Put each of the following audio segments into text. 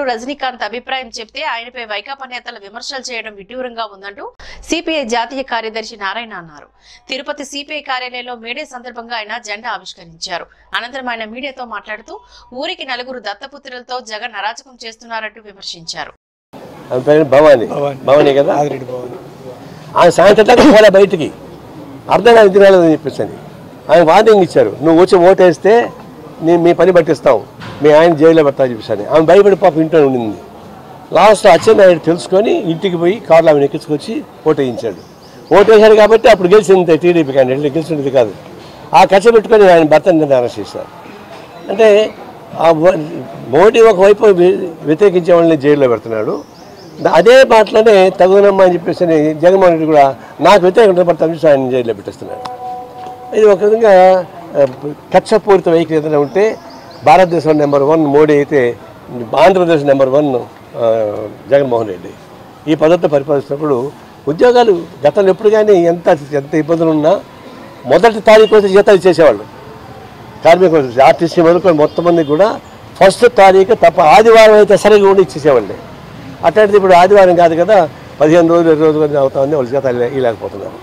రజనీకాంత్ అభిప్రాయం చెప్తే ఆయనపై వైకాపా నేతల విమర్శలు చేయడం విడ్డూరంగా ఉందంటూ సిపిఐ జాతీయ కార్యదర్శి నారాయణ అన్నారు తిరుపతి సిపిఐ కార్యాలయంలో మీడియా సందర్భంగా ఆయన జెండా ఆవిష్కరించారు అనంతరం ఆయన మీడియాతో మాట్లాడుతూ ఊరికి నలుగురు దత్తపుత్రులతో జగన్ అరాచకం చేస్తున్నారంటూ విమర్శించారు ఆమె పేరు భవాని భవాని. భవాని కదా ఆదిరెడ్డి భవన్ ఆమె సాయంత్రం దాకా పోలే బయటికి అర్థం కాదు తినాలని చెప్పేసి అని ఆయన వార్నింగ్ ఇచ్చారు నువ్వు వచ్చి ఓటేస్తే నేను మీ పని పట్టిస్తాం మీ ఆయన జైల్లో పెడతా చెప్పేసి అని ఆమె భయపడి పాప ఇంట్లో ఉండింది లాస్ట్ అచ్చెన్నాయుడు తెలుసుకొని ఇంటికి పోయి కార్లో ఆమెను ఎక్కించుకొచ్చి ఓటేయించాడు ఓటేశాడు కాబట్టి అప్పుడు గెలిచింది టీడీపీ క్యాండిడేట్ గెలిచినది కాదు ఆ కచ్చ పెట్టుకొని ఆయన భర్తని అరెస్ట్ చేశారు అంటే ఆ వ- మోడీ ఒకవైపు వ్య- వ్యతిరేకించే వాళ్ళని జైల్లో పెడుతున్నాడు ద- అదే మాటలోనే తగునమ్మా అని చెప్పేసి అని జగన్మోహన్ రెడ్డి కూడా నాకు వ్యతిరేకంగా పడతాను చెప్పి ఆయన జైల్లో పెట్టేస్తున్నాడు ఇది ఒక విధంగా ఆ, కక్షపూరిత వైఖరి ఏదైనా ఉంటే భారతదేశం నెంబర్ వన్ మోడీ అయితే ఆంధ్రప్రదేశ్ నెంబర్ వన్ ఆ, జగన్మోహన్ రెడ్డి ఈ పద్ధతిలో పరిపాలిస్తున్నప్పుడు ఉద్యోగాలు గతంలో ఎప్పుడు కానీ ఎంత ఎంత ఇబ్బందులు ఉన్నా మొదటి తారీఖు వచ్చి జీతాలు ఇచ్చేసేవాళ్ళు కార్మికులు ఆర్టీసీ మొదలుకొని మొత్తం మందికి కూడా ఫస్ట్ తారీఖు తప్ప ఆదివారం అయితే సరిగా కూడా ఇచ్చేసేవాళ్ళే అట్లాంటిది ఇప్పుడు ఆదివారం కాదు కదా పదిహేను రోజులు ఇరవై రోజులు అవుతామని వాళ్ళు జీతాలు ఇవ్వలేకపోతున్నారు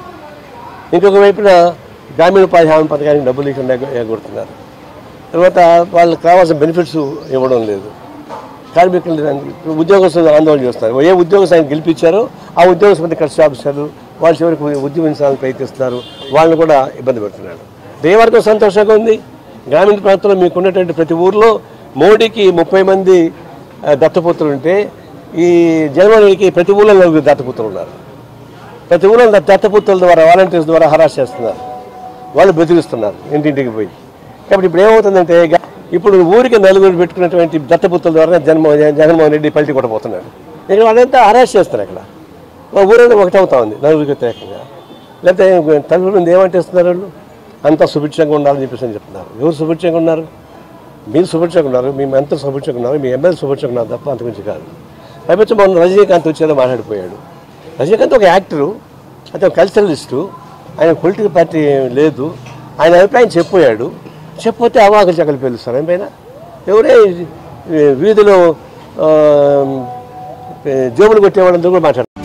ఇంకొక వైపున గ్రామీణ ఉపాధి హామీ పథకానికి డబ్బులు ఇవ్వకుండా ఎగొడుతున్నారు తర్వాత వాళ్ళకి కావాల్సిన బెనిఫిట్స్ ఇవ్వడం లేదు కార్మికులు దానికి ఉద్యోగస్తులు ఆందోళన చేస్తున్నారు ఏ ఉద్యోగస్తులు గెలిపించారో ఆ ఉద్యోగస్తులు ఖర్చు ఆఫీసర్లు వాళ్ళ చివరికి ఉద్యమించడానికి ప్రయత్నిస్తున్నారు వాళ్ళని కూడా ఇబ్బంది పెడుతున్నాడు ఏ వరకు సంతోషంగా ఉంది గ్రామీణ ప్రాంతంలో మీకు ఉన్నటువంటి ప్రతి ఊర్లో మోడీకి ముప్పై మంది ఆ, దత్తపుత్రులు ఉంటే ఈ జగన్మోహన్ రెడ్డికి ప్రతి ఊళ్ళో నలుగురు దత్తపుత్రులు ఉన్నారు ప్రతి ఊళ్ళో దత్తపుత్రుల ద్వారా వాలంటీర్స్ ద్వారా హరాస్ చేస్తున్నారు వాళ్ళు బెదిరిస్తున్నారు ఇంటింటికి పోయి కాబట్టి ఇప్పుడు ఏమవుతుందంటే గ- ఇప్పుడు ఊరికి నలుగురు పెట్టుకున్నటువంటి దత్తపుత్రుల ద్వారా జగన్మోహన్ జగన్మోహన్ రెడ్డి పల్టీ కొట్టబోతున్నాడు ఇక్కడ వాళ్ళంతా హరాస్ చేస్తారు అక్కడ మా ఊరంతా ఒకటవుతా ఉంది నలుగురికి వ్యతిరేకంగా లేకపోతే తలుపుల మీద ఏమంటేస్తున్నారు వాళ్ళు అంతా సుభిక్షంగా ఉండాలని చెప్పేసి అని చెప్తున్నారు ఎవరు సుభిక్షంగా ఉన్నారు మీరు సుభిక్షంగా ఉన్నారు మీ ఎంత సుభిక్షంగా ఉన్నారు మీ ఎమ్మెల్యే సుభిక్షంగా ఉన్నారు తప్ప అంతకుమించి కాదు పైపచ్చి మొన్న రజనీకాంత్ వచ్చేదో మాట్లాడిపోయాడు రజనీకాంత్ ఒక యాక్టరు అతను కల్చరలిస్టు ఆయన పొలిటికల్ పార్టీ లేదు ఆయన అభిప్రాయం చెప్పాడు చెప్పితే అవాకులు చక్కలు పిలుస్తారు ఆయన పైన ఎవరే ఈ వీధిలో ఆ, జోబులు కొట్టే వాళ్ళందరూ కూడా మాట్లాడారు